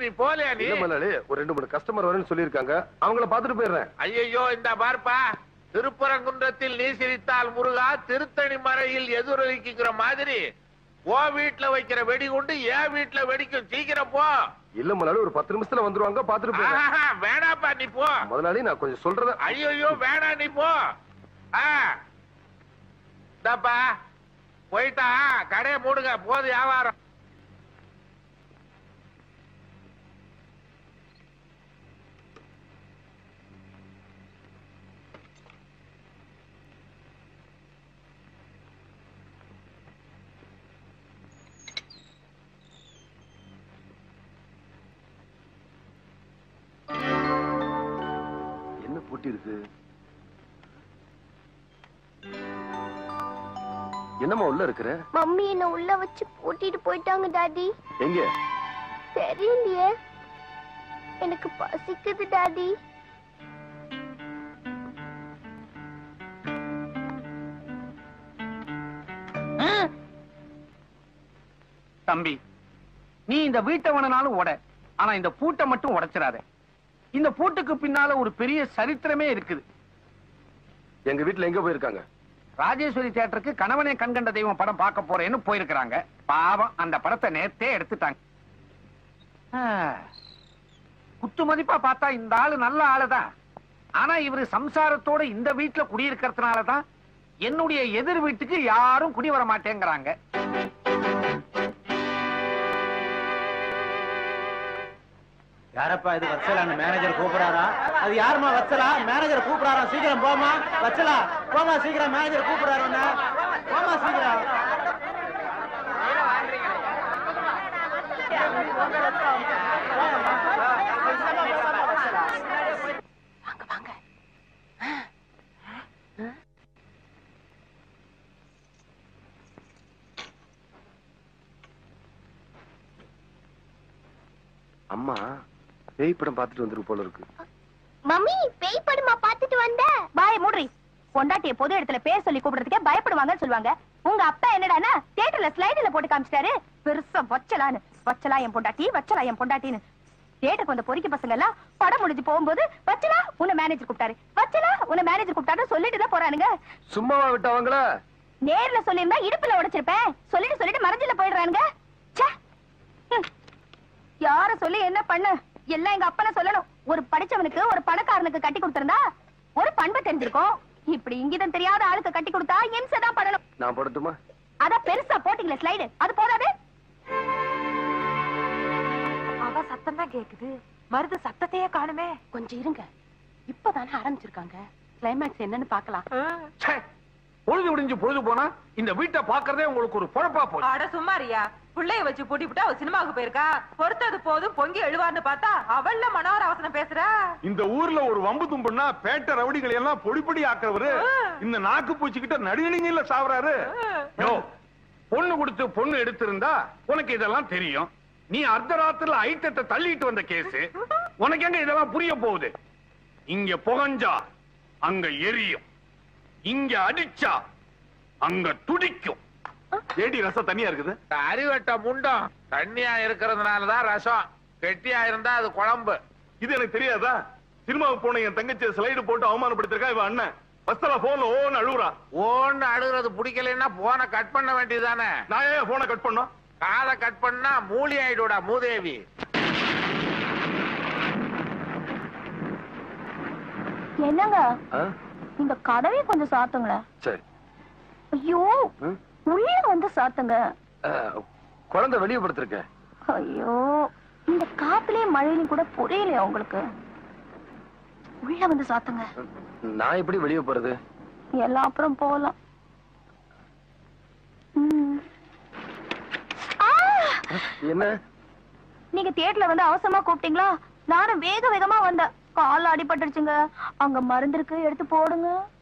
நீ போலையா நீ இல்ல முதலாளி ஒரு ரெண்டு மூணு கஸ்டமர் வரேன்னு சொல்லியிருக்காங்க அவங்கள பாத்துட்டு போயிடுறேன் ஐயோ இந்த பார்ப்பா திருப்பரங்குன்றத்தில் நீ சிரித்தால் முருகா திருத்தணி மறையில் எதிரொலிக்குங்கிற மாதிரி ஓ வீட்டுல வைக்கிற வெடிகுண்டு என் வீட்டுல வெடிக்கும் சீக்கிரம் போ இல்ல முதலாளி ஒரு பத்து நிமிஷத்துல வந்துருவாங்க பாத்துட்டு போயிடுறேன் ஆஹா, வேணாப்பா நீ போ முதலாளி நான் கொஞ்சம் சொல்றத ஐயோ வேணாம் நீ போ ஆ இந்தாப்பா போயிட்டா கடையை மூடுங்க போது வியாபாரம் என்ன பூட்டி இருக்கு என்னம்மா உள்ள இருக்கிற மம்மி என்ன உள்ள வச்சு பூட்டிட்டு போயிட்டாங்க டாடி எங்க தெரியலையே எனக்கு பசிக்குது டாடி தம்பி நீ இந்த வீட்டை வேணாலும் உட ஆனா இந்த பூட்டை மட்டும் உடைச்சிடாத இந்த பூட்டுக்கு பின்னால ஒரு பெரிய சரித்திரமே இருக்குது எங்க வீட்டுல எங்க போயிருக்காங்க ராஜேஸ்வரி தியேட்டருக்கு கணவனே கண்கண்ட தெய்வம் படம் பார்க்க போறேன்னு போயிருக்கிறாங்க பாவம் அந்த படத்தை நேத்தே எடுத்துட்டாங்க ஆ, குத்து மதிப்பா பார்த்தா இந்த ஆளு நல்ல ஆளுதான் ஆனா இவரு சம்சாரத்தோட இந்த வீட்டுல குடியிருக்கிறதுனாலதான் என்னுடைய எதிர் வீட்டுக்கு யாரும் குடி வர மாட்டேங்கிறாங்க யாரப்பா இது வச்சலான்னு மேனேஜர் கூப்பிடாரா அது யாருமா வச்சலா மேனேஜர் கூப்பிடாரா சீக்கிரம் போமா வச்சலா போமா சீக்கிரம் மேனேஜர் கூப்பிடாரு உன்னை. போமா சீக்கிரம் அம்மா பேய் படம் பாத்துட்டு வந்துரு போல இருக்கு மம்மி பேய் படமா பார்த்துட்டு வந்த பாய மூடுறி பொண்டாட்டிய பொது இடத்துல பேர் சொல்லி கூப்பிடுறதுக்கே பயப்படுவாங்கன்னு சொல்லுவாங்க உங்க அப்பா என்னடான்னா தியேட்டர்ல ஸ்லைடுல போட்டு காமிச்சிட்டாரு பெருசா வச்சலான்னு வச்சலா என் பொண்டாட்டி வச்சலா என் பொண்டாட்டின்னு தியேட்டருக்கு வந்த பொறிக்க பசங்க எல்லாம் படம் முடிஞ்சு போகும்போது வச்சலா உன்னை மேனேஜர் கூப்பிட்டாரு வச்சலா உன்னை மேனேஜர் கூப்பிட்டாரு சொல்லிட்டு தான் போறானுங்க சும்மாவா விட்டவங்கள நேர்ல சொல்லியிருந்தா இடுப்புல உடைச்சிருப்பேன் சொல்லிட்டு சொல்லிட்டு மறைஞ்சில போயிடுறானுங்க ச்சே. ஹம். யார சொல்லி என்ன பண்ண எல்லாம் எங்க அப்பனை சொல்லணும் ஒரு படிச்சவனுக்கு ஒரு பணக்காரனுக்கு கட்டி கொடுத்திருந்தா ஒரு பண்பு தெரிஞ்சிருக்கும் இப்படி இங்கிதம் தெரியாத ஆளுக்கு கட்டி கொடுத்தா இம்சை தான் பண்ணணும் நான் போடட்டுமா அத பெருசா போட்டீங்களே ஸ்லைடு அது போதாது அவ சத்தம் தான் கேக்குது மருது சத்தத்தையே காணுமே கொஞ்சம் இருங்க இப்பதானே ஆரம்பிச்சிருக்காங்க கிளைமேக்ஸ் என்னன்னு பாக்கலாம் ச்சே, பொழுது விடிஞ்சு பொழுது போனா இந்த வீட்டை பாக்குறதே உங்களுக்கு ஒரு பொழப்பா போச்சு அட சும்மாரியா புள்ளைய வச்சு பூட்டி விட்டா அவ சினிமாவுக்கு போயிருக்கா பொறுத்தது போதும் பொங்கி எழுவார்னு பார்த்தா அவள்ல மனோர அவசரம் பேசுறா இந்த ஊர்ல ஒரு வம்பு தும்புன்னா பேட்ட ரவுடிகளை எல்லாம் பொடி பொடி ஆக்குறவரு இந்த நாக்கு பூச்சிக்கிட்ட நடுநிலைங்கல்ல சாவறாரு யோ, பொண்ணு கொடுத்து பொண்ணு எடுத்திருந்தா உனக்கு இதெல்லாம் தெரியும் நீ அர்த்தராத்திரில ஐட்டத்தை தள்ளிட்டு வந்த கேஸ் உனக்கு எங்க இதெல்லாம் புரிய போகுது இங்க புகஞ்சா அங்க எரியும் இங்க அடிச்சா அங்க துடிக்கும் ஏடி ரசம் தனியா இருக்குது அறிவட்ட முண்டம் தண்ணியா இருக்கிறதுனாலதான் ரசம் கெட்டியா இருந்தா அது குழம்பு இது எனக்கு தெரியாதா சினிமாவுக்கு போன என் தங்கச்சி ஸ்லைடு போட்டு அவமானப்படுத்திருக்கா இவன் அண்ணன் பஸ்தல போன்ல ஓன்னு அழுகுறான் ஓன்னு அழுகிறது பிடிக்கலைன்னா போனை கட் பண்ண வேண்டியதுதானே நான் ஏன் போனை கட் பண்ணோம் காதை கட் பண்ணா மூலி ஆயிடுடா மூதேவி என்னங்க ஆ? இந்த கதவை கொஞ்சம் சாத்துங்களேன் சரி ஐயோ ம்? உள்ள வந்து சாத்துங்க ஆ, குழந்தை வெளியே படுத்திருக்கேன் ஐயோ இந்த காத்துலயே மழையிலும் கூட புரியலையா உங்களுக்கு உள்ள வந்து சாத்துங்க நான் எப்படி வெளியே போறது எல்லாம் அப்புறம் போகலாம் ம். ஆ! என்ன நீங்க தியேட்டர்ல வந்து அவசரமா கூப்பிட்டீங்களா நானும் வேக வேகமா வந்தேன் கால் அடிபட்டுடுச்சுங்க அங்க மருந்து இருக்கு எடுத்து போடுங்க